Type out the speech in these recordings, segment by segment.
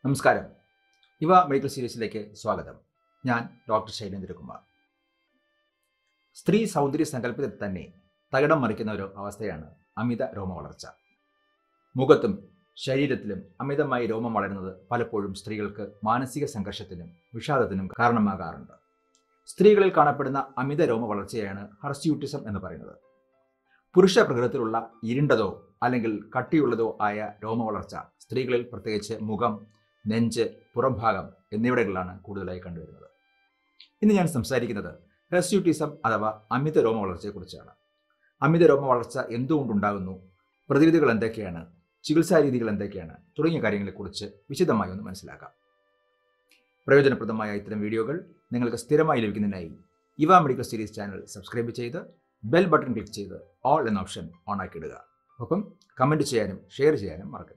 നമസ്കാരം ഇവ മെഡിക്കൽ സീരീസിലേക്ക് സ്വാഗതം ഞാൻ ഡോക്ടർ ശൈലേന്ദ്രകുമാർ സ്ത്രീ സൗന്ദര്യ സങ്കല്പത്തിൽ തന്നെ തകിടം മറിക്കുന്ന ഒരു അവസ്ഥയാണ് അമിത രോമ വളർച്ച മുഖത്തും ശരീരത്തിലും അമിതമായി രോമം വളരുന്നത് പലപ്പോഴും സ്ത്രീകൾക്ക് മാനസിക സംഘർഷത്തിനും വിഷാദത്തിനും കാരണമാകാറുണ്ട് സ്ത്രീകളിൽ കാണപ്പെടുന്ന അമിത രോമ വളർച്ചയാണ് ഹർസ്യൂട്ടിസം എന്ന് പറയുന്നത് പുരുഷ പ്രകൃതത്തിലുള്ള ഇരുണ്ടതോ അല്ലെങ്കിൽ കട്ടിയുള്ളതോ ആയ രോമ വളർച്ച സ്ത്രീകളിൽ പ്രത്യേകിച്ച് മുഖം നെഞ്ച് പുറംഭാഗം എന്നിവിടങ്ങളിലാണ് കൂടുതലായി കണ്ടുവരുന്നത് ഇന്ന് ഞാൻ സംസാരിക്കുന്നത് ഹെർസ്യൂട്ടിസം അഥവാ അമിത രോമ വളർച്ചയെക്കുറിച്ചാണ് അമിത രോമ വളർച്ച എന്തുകൊണ്ടുണ്ടാകുന്നു പ്രതിവിധികൾ എന്തൊക്കെയാണ് ചികിത്സാ രീതികൾ എന്തൊക്കെയാണ് തുടങ്ങിയ കാര്യങ്ങളെക്കുറിച്ച് വിശദമായി ഒന്ന് മനസ്സിലാക്കാം പ്രയോജനപ്രദമായ ഇത്തരം വീഡിയോകൾ നിങ്ങൾക്ക് സ്ഥിരമായി ലഭിക്കുന്നതിനായി ഇവ മെഡിക്കൽ സീരീസ് ചാനൽ സബ്സ്ക്രൈബ് ചെയ്ത് ബെൽ ബട്ടൺ ക്ലിക്ക് ചെയ്ത് ഓൾ എന്ന ഓപ്ഷൻ ഓൺ ആക്കിയിടുക ഒപ്പം കമൻറ്റ് ചെയ്യാനും ഷെയർ ചെയ്യാനും മറക്കരുത്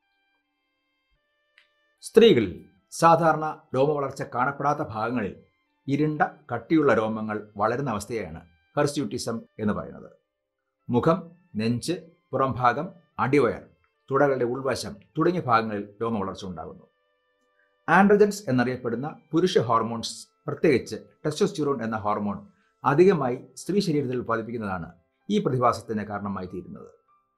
സ്ത്രീകളിൽ സാധാരണ രോമവളർച്ച കാണപ്പെടാത്ത ഭാഗങ്ങളിൽ ഇരുണ്ട കട്ടിയുള്ള രോമങ്ങൾ വളരുന്ന അവസ്ഥയാണ് ഹെർസ്യൂട്ടിസം എന്ന് പറയുന്നത് മുഖം നെഞ്ച് പുറംഭാഗം അടിവയർ തുടകളുടെ ഉൾവശം തുടങ്ങിയ ഭാഗങ്ങളിൽ രോമവളർച്ച ഉണ്ടാകുന്നു ആൻഡ്രജൻസ് എന്നറിയപ്പെടുന്ന പുരുഷ ഹോർമോൺസ് പ്രത്യേകിച്ച് ടെസ്റ്റോസ്റ്റിറോൺ എന്ന ഹോർമോൺ അധികമായി സ്ത്രീ ശരീരത്തിൽ ഉത്പാദിപ്പിക്കുന്നതാണ് ഈ പ്രതിഭാസത്തിന് കാരണമായി തീരുന്നത്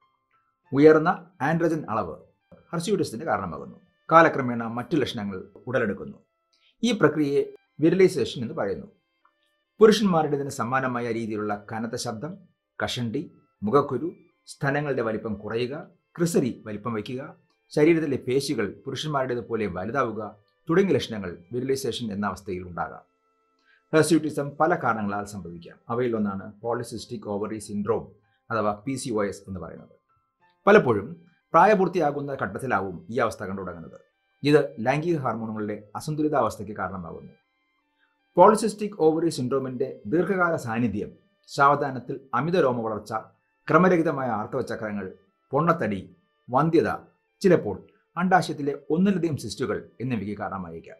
ഉയർന്ന ആൻഡ്രജൻ അളവ് ഹർസ്യൂട്ടിസത്തിന് കാരണമാകുന്നു കാലക്രമേണ മറ്റു ലക്ഷണങ്ങൾ ഉടലെടുക്കുന്നു ഈ പ്രക്രിയയെ വിരലൈസേഷൻ എന്ന് പറയുന്നു പുരുഷന്മാരുടേതിന് സമാനമായ രീതിയിലുള്ള കനത്ത ശബ്ദം കഷണ്ടി മുഖക്കുരു സ്ഥലങ്ങളുടെ വലിപ്പം കുറയുക ക്രിസരി വലിപ്പം വയ്ക്കുക ശരീരത്തിലെ പേശികൾ പുരുഷന്മാരുടേത് പോലെ വലുതാവുക തുടങ്ങിയ ലക്ഷണങ്ങൾ വിരലൈസേഷൻ എന്ന അവസ്ഥയിൽ ഉണ്ടാകാം ഹെർസ്യൂട്ടിസം പല കാരണങ്ങളാൽ സംഭവിക്കാം അവയിൽ ഒന്നാണ് പോളിസിസ്റ്റിക് ഓവറി സിൻഡ്രോം അഥവാ പി സി ഒ എസ് എന്ന് പറയുന്നത് പലപ്പോഴും പ്രായപൂർത്തിയാകുന്ന ഘട്ടത്തിലാവും ഈ അവസ്ഥ കണ്ടു തുടങ്ങുന്നത് ഇത് ലൈംഗിക ഹാർമോണുകളുടെ അസന്തുലിതാവസ്ഥയ്ക്ക് കാരണമാകുന്നു പോളിസിസ്റ്റിക് ഓവറി സിൻഡ്രോമിന്റെ ദീർഘകാല സാന്നിധ്യം സാവധാനത്തിൽ അമിത രോമ വളർച്ച ക്രമരഹിതമായ ആർത്തവചക്രങ്ങൾ പൊണ്ണത്തടി വന്ധ്യത ചിലപ്പോൾ അണ്ടാശയത്തിലെ ഒന്നിലധികം സിസ്റ്റുകൾ എന്നിവയ്ക്ക് കാരണമായേക്കാം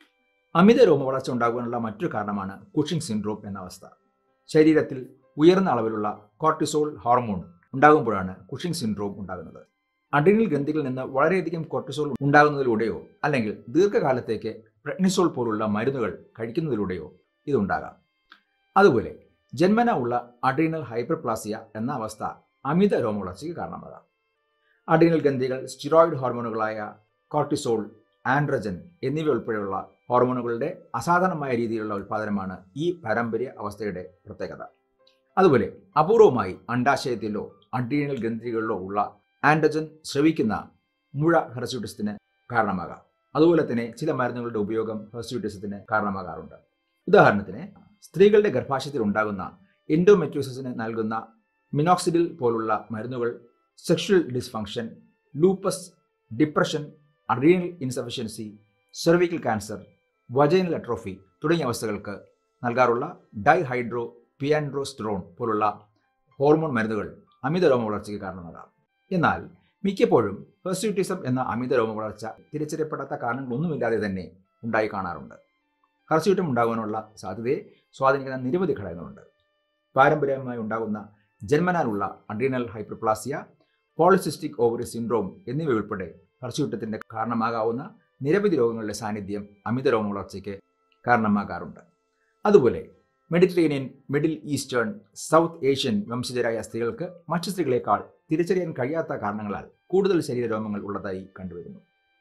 അമിത രോമ വളർച്ച ഉണ്ടാകാനുള്ള മറ്റൊരു കാരണമാണ് കുഷിംഗ് സിൻഡ്രോം എന്ന അവസ്ഥ ശരീരത്തിൽ ഉയർന്ന അളവിലുള്ള കോർട്ടിസോൾ ഹോർമോൺ ഉണ്ടാകുമ്പോഴാണ് കുഷിംഗ് സിൻഡ്രോം ഉണ്ടാകുന്നത് അഡ്രിനൽ ഗ്രന്ഥികളിൽ നിന്ന് വളരെയധികം കോർട്ടിസോൾ ഉണ്ടാകുന്നതിലൂടെയോ അല്ലെങ്കിൽ ദീർഘകാലത്തേക്ക് പ്രെഗ്നിസോൾ പോലുള്ള മരുന്നുകൾ കഴിക്കുന്നതിലൂടെയോ ഇതുണ്ടാകാം അതുപോലെ ജന്മന ഉള്ള അഡ്രീനൽ ഹൈപ്പർപ്ലാസിയ എന്ന അവസ്ഥ അമിത രോമവളർച്ചയ്ക്ക് കാരണമാകാം അഡ്രീനൽ ഗ്രന്ഥികൾ സ്റ്റിറോയിഡ് ഹോർമോണുകളായ കോർട്ടിസോൾ ആൻഡ്രജൻ എന്നിവ ഉൾപ്പെടെയുള്ള ഹോർമോണുകളുടെ അസാധാരണമായ രീതിയിലുള്ള ഉൽപ്പാദനമാണ് ഈ പാരമ്പര്യ അവസ്ഥയുടെ പ്രത്യേകത അതുപോലെ അപൂർവമായി അണ്ടാശയത്തിലോ അഡ്രീനൽ ഗ്രന്ഥികളിലോ ഉള്ള ആൻഡജൻ ശ്രവിക്കുന്ന മുഴ ഹെർസ്യൂട്ടിസത്തിന് കാരണമാകാം അതുപോലെ തന്നെ ചില മരുന്നുകളുടെ ഉപയോഗം ഹെർസ്യൂട്ടിസത്തിന് കാരണമാകാറുണ്ട് ഉദാഹരണത്തിന് സ്ത്രീകളുടെ ഗർഭാശയത്തിൽ ഉണ്ടാകുന്ന എൻഡോമെട്രോസിസിന് നൽകുന്ന മിനോക്സിഡിൽ പോലുള്ള മരുന്നുകൾ sexual dysfunction lupus depression adrenal insufficiency cervical cancer vaginal atrophy തുടങ്ങിയ അവസ്ഥകൾക്ക് നൽകാറുള്ള ഡൈഹൈഡ്രോ പിയാൻഡ്രോസ്റ്റിറോൺ പോലുള്ള ഹോർമോൺ മരുന്നുകൾ അമിത രോമ വളർച്ചയ്ക്ക് കാരണമാകാം എന്നാൽ മിക്കപ്പോഴും ഹെർസ്യൂട്ടിസം എന്ന അമിത രോമ വളർച്ച തിരിച്ചറിയപ്പെടാത്ത കാരണങ്ങളൊന്നുമില്ലാതെ തന്നെ ഉണ്ടായി കാണാറുണ്ട് ഹെർസ്യൂട്ടം ഉണ്ടാകാനുള്ള സാധ്യതയെ സ്വാധീനിക്കുന്ന നിരവധി ഘടകങ്ങളുണ്ട് പാരമ്പര്യമായി ഉണ്ടാകുന്ന ജന്മനാലുള്ള adrenal hyperplasia polycystic ovary syndrome എന്നിവ ഉൾപ്പെടെ ഹർസ്യൂട്ടത്തിന്റെ കാരണമാകാവുന്ന നിരവധി രോഗങ്ങളുടെ സാന്നിധ്യം അമിത രോമ വളർച്ചയ്ക്ക് കാരണമാകാറുണ്ട് അതുപോലെ Mediterranean Middle Eastern South Asian വംശജരായ സ്ത്രീകൾക്ക് മറ്റു സ്ത്രീകളെക്കാൾ തിരിച്ചറിയാൻ കഴിയാത്ത കാരണങ്ങളാൽ കൂടുതൽ ശരീരരോമങ്ങൾ ഉള്ളതായി കണ്ടുവരുന്നു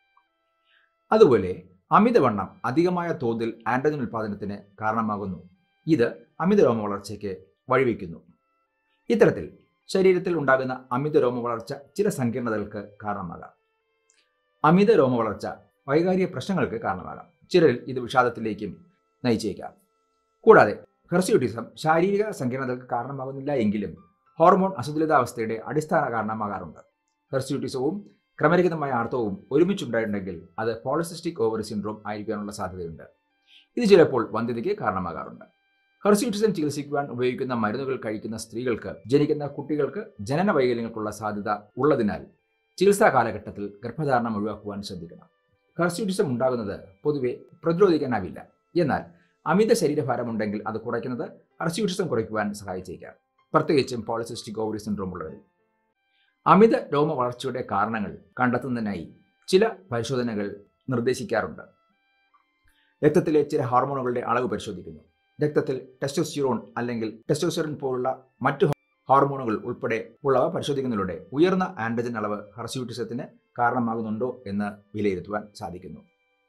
അതുപോലെ അമിതവണ്ണം അധികമായ തോതിൽ ആൻഡ്രജൻ ഉൽപ്പാദനത്തിന് കാരണമാകുന്നു ഇത് അമിത രോമ വളർച്ചയ്ക്ക് വഴിവെക്കുന്നു ഇത്തരത്തിൽ ശരീരത്തിൽ ഉണ്ടാകുന്ന അമിത രോമ വളർച്ച ചില സങ്കീർണതകൾക്ക് കാരണമാകാം അമിത രോമ വളർച്ച വൈകാരിക പ്രശ്നങ്ങൾക്ക് കാരണമാകാം ചിലരിൽ ഇത് വിഷാദത്തിലേക്കും നയിച്ചേക്കാം കൂടാതെ ഹെർസ്യൂട്ടിസം ശാരീരിക സങ്കീർണതകൾക്ക് കാരണമാകുന്നില്ല എങ്കിലും ഹോർമോൺ അസന്തുലിതാവസ്ഥയുടെ അടിസ്ഥാന കാരണമാകാറുണ്ട് ഹെർസ്യൂട്ടിസവും ക്രമരഹിതമായ ആർത്തവും ഒരുമിച്ചുണ്ടായിട്ടുണ്ടെങ്കിൽ അത് പോളിസിസ്റ്റിക് ഓവറി സിൻഡ്രോം ആയിരിക്കാനുള്ള സാധ്യതയുണ്ട് ഇത് ചിലപ്പോൾ വന്ധ്യതയ്ക്ക് കാരണമാകാറുണ്ട് ഹെർസ്യൂട്ടിസം ചികിത്സിക്കുവാൻ ഉപയോഗിക്കുന്ന മരുന്നുകൾ കഴിക്കുന്ന സ്ത്രീകൾക്ക് ജനിക്കുന്ന കുട്ടികൾക്ക് ജനന വൈകല്യങ്ങൾക്കുള്ള സാധ്യത ഉള്ളതിനാൽ ചികിത്സാ കാലഘട്ടത്തിൽ ഗർഭധാരണം ഒഴിവാക്കുവാൻ ശ്രദ്ധിക്കണം ഹെർസ്യൂട്ടിസം ഉണ്ടാകുന്നത് പൊതുവെ പ്രതിരോധിക്കാനാവില്ല എന്നാൽ അമിത ശരീരഭാരമുണ്ടെങ്കിൽ അത് കുറയ്ക്കുന്നത് ഹെർസ്യൂട്ടിസം കുറയ്ക്കുവാൻ സഹായിച്ചേക്കാം പ്രത്യേകിച്ചും പോളിസിസ്റ്റിക് ഓവറി സിൻഡ്രോം ഉള്ളവരിൽ അമിത രോമ വളർച്ചയുടെ കാരണങ്ങൾ കണ്ടെത്തുന്നതിനായി ചില പരിശോധനകൾ നിർദ്ദേശിക്കാറുണ്ട് രക്തത്തിലെ ചില ഹോർമോണുകളുടെ അളവ് പരിശോധിക്കുന്നു രക്തത്തിൽ ടെസ്റ്റോസ്റ്റിറോൺ അല്ലെങ്കിൽ ടെസ്റ്റോസ്റ്റിറോൺ പോലുള്ള മറ്റു ഹോർമോണുകൾ ഉൾപ്പെടെ ഉള്ളവ പരിശോധിക്കുന്നതിലൂടെ ഉയർന്ന ആൻഡ്രജൻ അളവ് ഹർസ്യൂട്ടിസത്തിന് കാരണമാകുന്നുണ്ടോ എന്ന് വിലയിരുത്തുവാൻ സാധിക്കുന്നു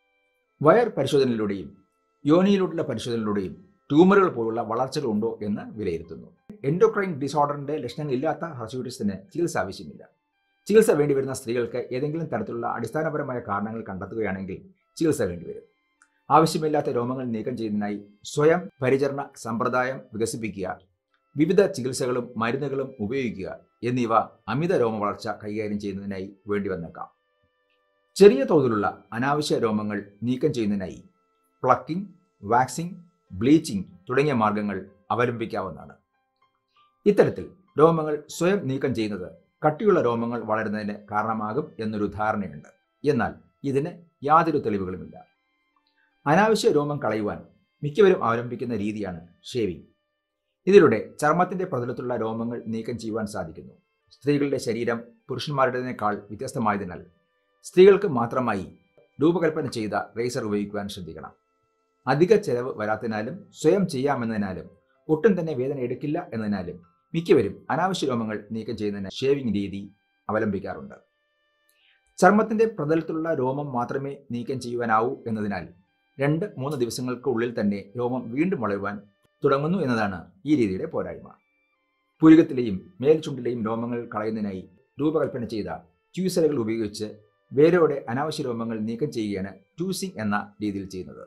വയർ പരിശോധനയിലൂടെയും യോനിയിലൂടെയുള്ള പരിശോധനയിലൂടെയും ട്യൂമറുകൾ പോലുള്ള വളർച്ചകൾ ഉണ്ടോ എന്ന് വിലയിരുത്തുന്നു എൻഡോക്രൈൻ ഡിസോർഡറിന്റെ ലക്ഷണങ്ങളില്ലാത്ത ഹർസ്യൂട്ടിസത്തിന് ചികിത്സ ആവശ്യമില്ല ചികിത്സ വേണ്ടിവരുന്ന സ്ത്രീകൾക്ക് ഏതെങ്കിലും തരത്തിലുള്ള അടിസ്ഥാനപരമായ കാരണങ്ങൾ കണ്ടെത്തുകയാണെങ്കിൽ ചികിത്സ വേണ്ടിവരും ആവശ്യമില്ലാത്ത രോമങ്ങൾ നീക്കം ചെയ്യുന്നതിനായി സ്വയം പരിചരണ സമ്പ്രദായം വികസിപ്പിക്കുക വിവിധ ചികിത്സകളും മരുന്നുകളും ഉപയോഗിക്കുക എന്നിവ അമിത രോമ വളർച്ച കൈകാര്യം ചെയ്യുന്നതിനായി വേണ്ടി വന്നേക്കാം ചെറിയ തോതിലുള്ള അനാവശ്യ രോമങ്ങൾ നീക്കം ചെയ്യുന്നതിനായി പ്ലക്കിംഗ് വാക്സിംഗ് ബ്ലീച്ചിങ് തുടങ്ങിയ മാർഗങ്ങൾ അവലംബിക്കാവുന്നതാണ് ഇത്തരത്തിൽ രോമങ്ങൾ സ്വയം നീക്കം ചെയ്യുന്നത് കട്ടിയുള്ള രോമങ്ങൾ വളരുന്നതിന് കാരണമാകും എന്നൊരു ധാരണയുണ്ട് എന്നാൽ ഇതിന് യാതൊരു തെളിവുകളുമില്ല അനാവശ്യ രോമം കളയുവാൻ മിക്കവരും അവലംബിക്കുന്ന രീതിയാണ് ഷേവിംഗ് ഇതിലൂടെ ചർമ്മത്തിന്റെ പ്രതലത്തിലുള്ള രോമങ്ങൾ നീക്കം ചെയ്യുവാൻ സാധിക്കുന്നു സ്ത്രീകളുടെ ശരീരം പുരുഷന്മാരുടേതിനേക്കാൾ വ്യത്യസ്തമായതിനാൽ സ്ത്രീകൾക്ക് മാത്രമായി രൂപകൽപ്പന ചെയ്ത റേസർ ഉപയോഗിക്കുവാൻ ശ്രദ്ധിക്കണം അധിക ചെലവ് വരാത്തതിനാലും സ്വയം ചെയ്യാമെന്നതിനാലും ഒട്ടും തന്നെ വേദന എടുക്കില്ല എന്നതിനാലും മിക്കവരും അനാവശ്യ രോമങ്ങൾ നീക്കം ചെയ്യുന്നതിന് ഷേവിംഗ് രീതി അവലംബിക്കാറുണ്ട് ചർമ്മത്തിന്റെ പ്രതലത്തിലുള്ള രോമം മാത്രമേ നീക്കം ചെയ്യുവാനാവൂ എന്നതിനാൽ രണ്ട് മൂന്ന് ദിവസങ്ങൾക്കുള്ളിൽ തന്നെ രോമം വീണ്ടും വളരുവാൻ തുടങ്ങുന്നു എന്നതാണ് ഈ രീതിയുടെ പോരായ്മ പുരുകത്തിലെയും മേൽചുണ്ടിലെയും രോമങ്ങൾ കളയുന്നതിനായി രൂപകൽപ്പന ചെയ്ത ട്യൂസറുകൾ ഉപയോഗിച്ച് വേരോടെ അനാവശ്യ രോമങ്ങൾ നീക്കം ചെയ്യുകയാണ് ട്യൂസിംഗ് എന്ന രീതിയിൽ ചെയ്യുന്നത്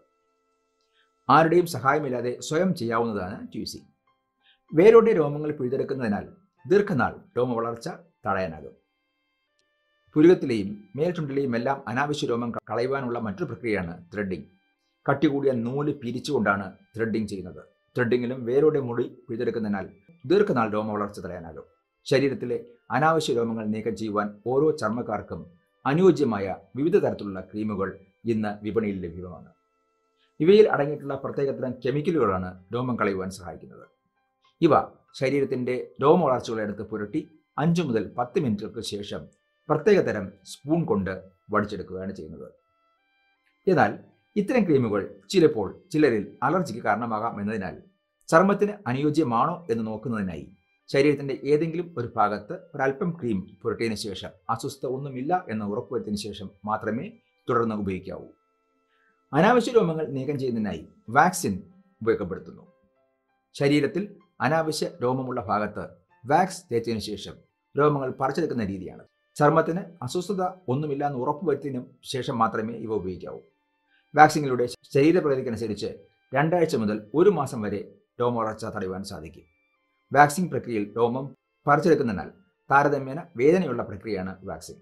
ആരുടെയും സഹായമില്ലാതെ സ്വയം ചെയ്യാവുന്നതാണ് ട്യൂസിംഗ് വേരോടെ രോമങ്ങൾ പിഴുതെടുക്കുന്നതിനാൽ ദീർഘനാൾ രോമ വളർച്ച തടയാനാകും പുരുകത്തിലെയും മേൽചുണ്ടിലെയും എല്ലാം അനാവശ്യ രോമം കളയുവാനുള്ള മറ്റൊരു പ്രക്രിയയാണ് ത്രെഡിംഗ് കട്ടി കൂടിയ നൂല് പിരിച്ചുകൊണ്ടാണ് ത്രെഡിംഗ് ചെയ്യുന്നത് ത്രെഡിങ്ങിലും വേരോടെ മുടി പിഴുതെടുക്കുന്നതിനാൽ ദീർഘനാൾ രോമ വളർച്ച തടയാനാകും ശരീരത്തിലെ അനാവശ്യ രോമങ്ങൾ നീക്കം ചെയ്യുവാൻ ഓരോ ചർമ്മക്കാർക്കും അനുയോജ്യമായ വിവിധ തരത്തിലുള്ള ക്രീമുകൾ ഇന്ന് വിപണിയിൽ ലഭ്യമാണ് ഇവയിൽ അടങ്ങിയിട്ടുള്ള പ്രത്യേകതരം കെമിക്കലുകളാണ് രോമം കളയുവാൻ സഹായിക്കുന്നത് ഇവ ശരീരത്തിന്റെ രോമ വളർച്ചകളെ എടുത്ത് പുരട്ടി അഞ്ചു മുതൽ പത്ത് മിനിറ്റുകൾക്ക് ശേഷം പ്രത്യേകതരം സ്പൂൺ കൊണ്ട് വടിച്ചെടുക്കുകയാണ് ചെയ്യുന്നത് എന്നാൽ ഇത്തരം ക്രീമുകൾ ചിലപ്പോൾ ചിലരിൽ അലർജിക്ക് കാരണമാകാം എന്നതിനാൽ ചർമ്മത്തിന് അനുയോജ്യമാണോ എന്ന് നോക്കുന്നതിനായി ശരീരത്തിന്റെ ഏതെങ്കിലും ഒരു ഭാഗത്ത് ഒരല്പം ക്രീം പുരട്ടിയതിനു ശേഷം അസ്വസ്ഥത ഒന്നുമില്ല എന്ന് ഉറപ്പുവരുത്തിയതിനു ശേഷം മാത്രമേ തുടർന്ന് ഉപയോഗിക്കാവൂ അനാവശ്യ രോമങ്ങൾ നീക്കം ചെയ്യുന്നതിനായി വാക്സിൻ ഉപയോഗപ്പെടുത്തുന്നു ശരീരത്തിൽ അനാവശ്യ രോമമുള്ള ഭാഗത്ത് വാക്സ് തേച്ചതിനു ശേഷം രോമങ്ങൾ പറിച്ചെടുക്കുന്ന രീതിയാണ് ചർമ്മത്തിന് അസ്വസ്ഥത ഒന്നുമില്ല എന്ന് ഉറപ്പുവരുത്തിയതിനു ശേഷം മാത്രമേ ഇവ ഉപയോഗിക്കാവൂ വാക്സിനിലൂടെ ശരീരപ്രകൃതിക്കനുസരിച്ച് രണ്ടാഴ്ച മുതൽ ഒരു മാസം വരെ രോമ വളർച്ച തടയുവാൻ സാധിക്കും വാക്സിൻ പ്രക്രിയയിൽ രോമം പറിച്ചെടുക്കുന്നതിനാൽ താരതമ്യേന വേദനയുള്ള പ്രക്രിയയാണ് വാക്സിൻ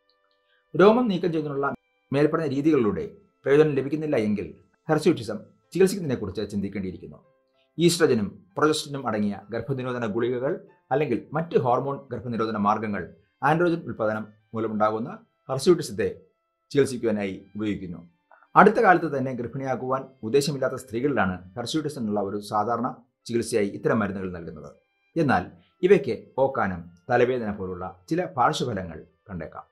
രോമം നീക്കം ചെയ്യുന്നതിനുള്ള മേൽപ്പറഞ്ഞ രീതികളിലൂടെ പ്രയോജനം ലഭിക്കുന്നില്ല എങ്കിൽ ഹെർസ്യൂട്ടിസം ചികിത്സിക്കുന്നതിനെക്കുറിച്ച് ചിന്തിക്കേണ്ടിയിരിക്കുന്നു ഈസ്ട്രജനും പ്രൊജസ്റ്റിനും അടങ്ങിയ ഗർഭനിരോധന ഗുളികകൾ അല്ലെങ്കിൽ മറ്റ് ഹോർമോൺ ഗർഭനിരോധന മാർഗങ്ങൾ ആൻഡ്രോജൻ ഉൽപ്പാദനം മൂലമുണ്ടാകുന്ന ഹെർസ്യൂട്ടിസത്തെ ചികിത്സിക്കുവാനായി ഉപയോഗിക്കുന്നു അടുത്ത കാലത്ത് തന്നെ ഗർഭിണിയാക്കുവാൻ ഉദ്ദേശമില്ലാത്ത സ്ത്രീകളിലാണ് ഹെർസ്യൂട്ടിസിനുള്ള ഒരു സാധാരണ ചികിത്സയായി ഇത്തരം മരുന്നുകൾ നൽകുന്നത് എന്നാൽ ഇവയ്ക്ക് ഓക്കാനം തലവേദന പോലുള്ള ചില പാർശ്വഫലങ്ങൾ കണ്ടേക്കാം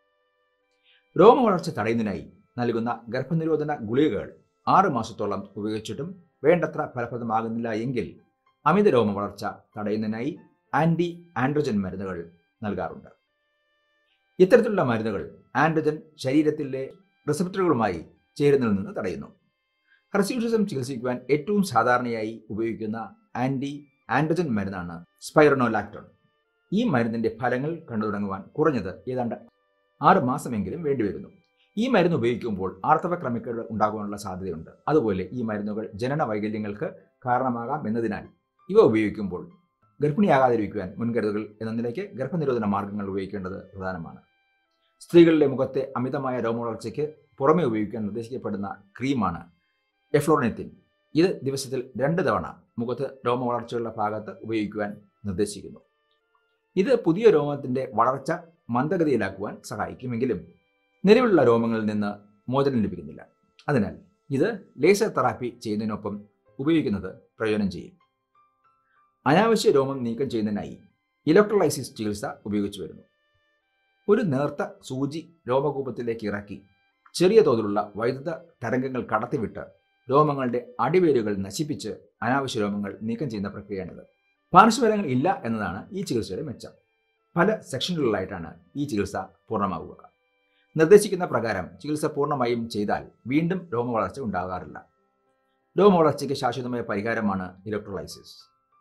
രോമ വളർച്ച തടയുന്നതിനായി നൽകുന്ന ഗർഭനിരോധന ഗുളികകൾ ആറ് മാസത്തോളം ഉപയോഗിച്ചിട്ടും വേണ്ടത്ര ഫലപ്രദമാകുന്നില്ല എങ്കിൽ അമിത രോമ വളർച്ച തടയുന്നതിനായി ആന്റി ആൻഡ്രോജൻ മരുന്നുകൾ നൽകാറുണ്ട് ഇത്തരത്തിലുള്ള മരുന്നുകൾ ആൻഡ്രോജൻ ശരീരത്തിലെ റിസപ്റ്ററുകളുമായി ചേരുന്നതിൽ നിന്ന് തടയുന്നു ഹെർസ്യൂട്ടിസം ചികിത്സിക്കുവാൻ ഏറ്റവും സാധാരണയായി ഉപയോഗിക്കുന്ന ആന്റി ആൻഡ്രോജൻ മരുന്നാണ് സ്പൈറനോലാക്ടോൺ ഈ മരുന്നിന്റെ ഫലങ്ങൾ കണ്ടു തുടങ്ങുവാൻ കുറഞ്ഞത് ഏതാണ്ട് ആറ് മാസമെങ്കിലും വേണ്ടിവരുന്നു ഈ മരുന്ന് ഉപയോഗിക്കുമ്പോൾ ആർത്തവ ക്രമിക്കേട് ഉണ്ടാകുവാനുള്ള സാധ്യതയുണ്ട് അതുപോലെ ഈ മരുന്നുകൾ ജനന വൈകല്യങ്ങൾക്ക് കാരണമാകാം എന്നതിനാൽ ഇവ ഉപയോഗിക്കുമ്പോൾ ഗർഭിണിയാകാതിരിക്കുവാൻ മുൻകരുതലുകൾ എന്ന നിലയ്ക്ക് ഗർഭനിരോധന മാർഗങ്ങൾ ഉപയോഗിക്കേണ്ടത് പ്രധാനമാണ് സ്ത്രീകളിലെ മുഖത്തെ അമിതമായ രോമവളർച്ചയ്ക്ക് പുറമെ ഉപയോഗിക്കാൻ നിർദ്ദേശിക്കപ്പെടുന്ന ക്രീമാണ് എഫ്ലോണിത്തിൻ ഇത് ദിവസത്തിൽ രണ്ട് തവണ മുഖത്ത് രോമവളർച്ചയുള്ള ഭാഗത്ത് ഉപയോഗിക്കുവാൻ നിർദ്ദേശിക്കുന്നു ഇത് പുതിയ രോമത്തിന്റെ വളർച്ച മന്ദഗതിയിലാക്കുവാൻ സഹായിക്കുമെങ്കിലും നിലവിലുള്ള രോമങ്ങളിൽ നിന്ന് മോചനം ലഭിക്കുന്നില്ല അതിനാൽ ഇത് ലേസർ തെറാപ്പി ചെയ്യുന്നതിനൊപ്പം ഉപയോഗിക്കുന്നത് പ്രയോജനം ചെയ്യും അനാവശ്യ രോമം നീക്കം ചെയ്യുന്നതിനായി ഇലക്ട്രോലൈസിസ് ചികിത്സ ഉപയോഗിച്ചു വരുന്നു ഒരു നേർത്ത സൂചി രോമകൂപത്തിലേക്ക് ഇറക്കി ചെറിയ തോതിലുള്ള വൈദ്യുത തരംഗങ്ങൾ കടത്തിവിട്ട് രോമങ്ങളുടെ അടിവേരുകൾ നശിപ്പിച്ച് അനാവശ്യ രോമങ്ങൾ നീക്കം ചെയ്യുന്ന പ്രക്രിയയാണിത് പാർശ്വഫലങ്ങൾ ഇല്ല എന്നതാണ് ഈ ചികിത്സയുടെ മെച്ചം പല സെക്ഷനുകളിലായിട്ടാണ് ഈ ചികിത്സ പൂർണ്ണമാവുക നിർദ്ദേശിക്കുന്ന പ്രകാരം ചികിത്സ പൂർണ്ണമായും ചെയ്താൽ വീണ്ടും രോമവളർച്ച ഉണ്ടാകാറില്ല രോമവളർച്ചയ്ക്ക് ശാശ്വതമായ പരിഹാരമാണ് ഇലക്ട്രോലൈസിസ്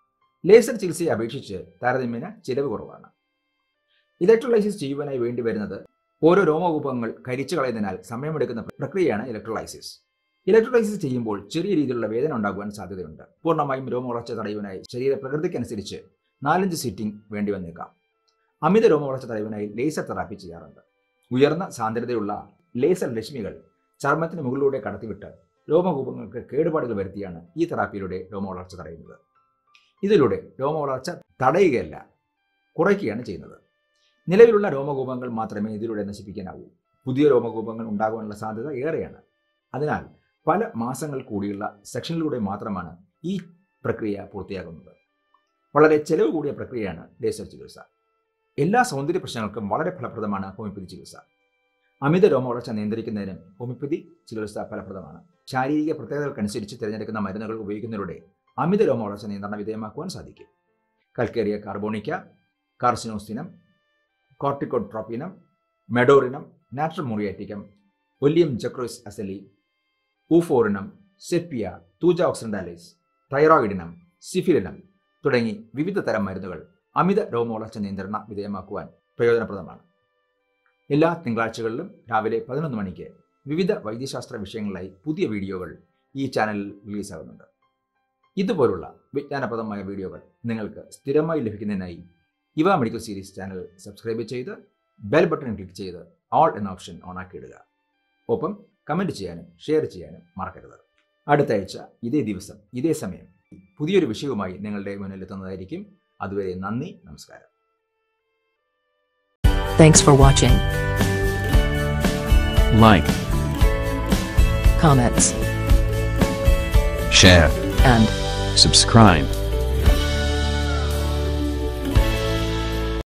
ലേസർ ചികിത്സയെ അപേക്ഷിച്ച് താരതമ്യേന ചിലവ് കുറവാണ് ഇലക്ട്രോലൈസിസ് ചെയ്യുവാനായി വേണ്ടി വരുന്നത് ഓരോ രോമകൂപങ്ങൾ കരിച്ചു കളയുന്നതിനാൽ സമയമെടുക്കുന്ന പ്രക്രിയയാണ് ഇലക്ട്രോലൈസിസ് ഇലക്ട്രോലൈസിസ് ചെയ്യുമ്പോൾ ചെറിയ രീതിയിലുള്ള വേദന ഉണ്ടാകുവാൻ സാധ്യതയുണ്ട് പൂർണ്ണമായും രോമവളർച്ച തടയുവാനായി ശരീര പ്രകൃതിക്കനുസരിച്ച് നാലഞ്ച് സിറ്റിംഗ് വേണ്ടി വന്നേക്കാം അമിത രോമവളർച്ച തടയുവാനായി ലേസർ തെറാപ്പി ചെയ്യാറുണ്ട് ഉയർന്ന സാന്ദ്രതയുള്ള ലേസർ രശ്മികൾ ചർമ്മത്തിന് മുകളിലൂടെ കടത്തിവിട്ട് രോമകൂപങ്ങൾക്ക് കേടുപാടുകൾ വരുത്തിയാണ് ഈ തെറാപ്പിയിലൂടെ രോമവളർച്ച തടയുന്നത് ഇതിലൂടെ രോമവളർച്ച തടയുകയല്ല കുറയ്ക്കുകയാണ് ചെയ്യുന്നത് നിലവിലുള്ള രോമകൂപങ്ങൾ മാത്രമേ ഇതിലൂടെ നശിപ്പിക്കാനാവൂ പുതിയ രോമകൂപങ്ങൾ ഉണ്ടാകാനുള്ള സാധ്യത ഏറെയാണ് അതിനാൽ പല മാസങ്ങൾ കൂടിയുള്ള സെക്ഷനിലൂടെ മാത്രമാണ് ഈ പ്രക്രിയ പൂർത്തിയാകുന്നത് വളരെ ചെലവ് കൂടിയ പ്രക്രിയയാണ് ലേസർ ചികിത്സ എല്ലാ സൗന്ദര്യ പ്രശ്നങ്ങൾക്കും വളരെ ഫലപ്രദമാണ് ഹോമിയോപ്പതി ചികിത്സ അമിത രോമവളർച്ച നിയന്ത്രിക്കുന്നതിനും ഹോമിയോപ്പതി ചികിത്സ ഫലപ്രദമാണ് ശാരീരിക പ്രത്യേകതകൾക്കനുസരിച്ച് തിരഞ്ഞെടുക്കുന്ന മരുന്നുകൾ ഉപയോഗിക്കുന്നതിലൂടെ അമിത രോമവളർച്ച നിയന്ത്രണ വിധേയമാക്കുവാൻ സാധിക്കും കൽക്കേറിയ കാർബോണിക്ക കാർസിനോസിനം കോർട്ടിക്കോട്രോപ്പിനം മെഡോറിനം നാട്രം മുറിയാറ്റിക്കം ഒല്ലിയം ജക്രോസ് അസലി ഊഫോറിനം സെപ്പിയ തൂജ ഓക്സിഡാലിസ് തൈറോയിഡിനം സിഫിലിനം തുടങ്ങി വിവിധ തരം മരുന്നുകൾ അമിത രോമവളർച്ച നിയന്ത്രണ വിധേയമാക്കുവാൻ പ്രയോജനപ്രദമാണ് എല്ലാ തിങ്കളാഴ്ചകളിലും രാവിലെ പതിനൊന്ന് മണിക്ക് വിവിധ വൈദ്യശാസ്ത്ര വിഷയങ്ങളിലായി പുതിയ വീഡിയോകൾ ഈ ചാനലിൽ റിലീസാകുന്നുണ്ട് ഇതുപോലുള്ള വിജ്ഞാനപ്രദമായ വീഡിയോകൾ നിങ്ങൾക്ക് സ്ഥിരമായി ലഭിക്കുന്നതിനായി ഇവ മെഡിക്കൽ സീരീസ് ചാനൽ സബ്സ്ക്രൈബ് ചെയ്ത് ബെൽ ബട്ടൺ ക്ലിക്ക് ചെയ്ത് ഓൾ എന്ന ഓപ്ഷൻ ഓണാക്കി ഇടുക ഒപ്പം കമൻറ്റ് ചെയ്യാനും ഷെയർ ചെയ്യാനും മറക്കരുത് അടുത്ത ആഴ്ച ഇതേ ദിവസം ഇതേ സമയം പുതിയൊരു വിഷയവുമായി നിങ്ങളുടെ മുന്നിലെത്തുന്നതായിരിക്കും അതുവരെ നന്ദി നമസ്കാരം Thanks for watching. like, Comments share, and subscribe.